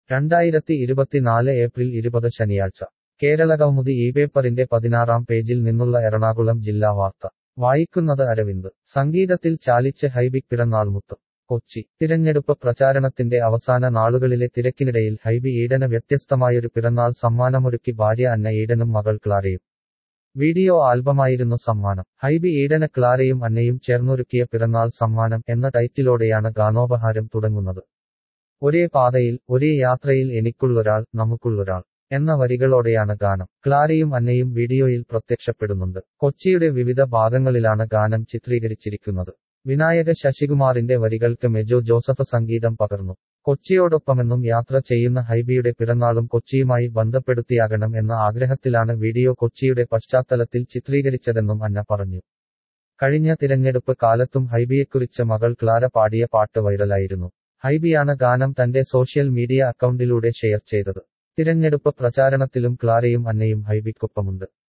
രണ്ടായിരത്തി ഇരുപത്തിനാല് ഏപ്രിൽ ഇരുപത് ശനിയാഴ്ച കേരളകൗമുദി ഈ പേപ്പറിന്റെ പതിനാറാം പേജിൽ നിന്നുള്ള എറണാകുളം ജില്ലാ വാർത്ത വായിക്കുന്നത് അരവിന്ദ് സംഗീതത്തിൽ ചാലിച്ച് ഹൈബിക് പിറന്നാൾ മുത്തം കൊച്ചി തിരഞ്ഞെടുപ്പ് പ്രചാരണത്തിന്റെ അവസാന നാളുകളിലെ തിരക്കിനിടയിൽ ഹൈബി ഈഡന് വ്യത്യസ്തമായൊരു പിറന്നാൾ സമ്മാനമൊരുക്കി ഭാര്യ അന്ന ഈഡനും മകൾ ക്ലാരയും വീഡിയോ ആൽബമായിരുന്നു സമ്മാനം ഹൈബി ഈഡന് ക്ലാരയും അന്നയും ചേർന്നൊരുക്കിയ പിറന്നാൾ സമ്മാനം എന്ന ടൈറ്റിലോടെയാണ് ഗാനോപഹാരം തുടങ്ങുന്നത് ഒരേ പാതയിൽ ഒരേ യാത്രയിൽ എനിക്കുള്ളൊരാൾ നമുക്കുള്ളൊരാൾ എന്ന വരികളോടെയാണ് ഗാനം ക്ലാരയും അന്നയും വീഡിയോയിൽ പ്രത്യക്ഷപ്പെടുന്നുണ്ട് കൊച്ചിയുടെ വിവിധ ഭാഗങ്ങളിലാണ് ഗാനം ചിത്രീകരിച്ചിരിക്കുന്നത് വിനായക ശശികുമാറിന്റെ വരികൾക്ക് മെജോ ജോസഫ് സംഗീതം പകർന്നു കൊച്ചിയോടൊപ്പമെന്നും യാത്ര ചെയ്യുന്ന ഹൈബിയുടെ പിറന്നാളും കൊച്ചിയുമായി ബന്ധപ്പെടുത്തിയാകണം എന്ന ആഗ്രഹത്തിലാണ് വീഡിയോ കൊച്ചിയുടെ പശ്ചാത്തലത്തിൽ ചിത്രീകരിച്ചതെന്നും അന്ന പറഞ്ഞു കഴിഞ്ഞ തിരഞ്ഞെടുപ്പ് കാലത്തും ഹൈബിയെക്കുറിച്ച് മകൾ ക്ലാര പാടിയ പാട്ട് വൈറലായിരുന്നു ഹൈബിയാണ് ഗാനം തന്റെ സോഷ്യൽ മീഡിയ അക്കൗണ്ടിലൂടെ ഷെയർ ചെയ്തത് തിരഞ്ഞെടുപ്പ് പ്രചാരണത്തിലും ക്ലാരയും അന്നയും ഹൈബിക്കൊപ്പമുണ്ട്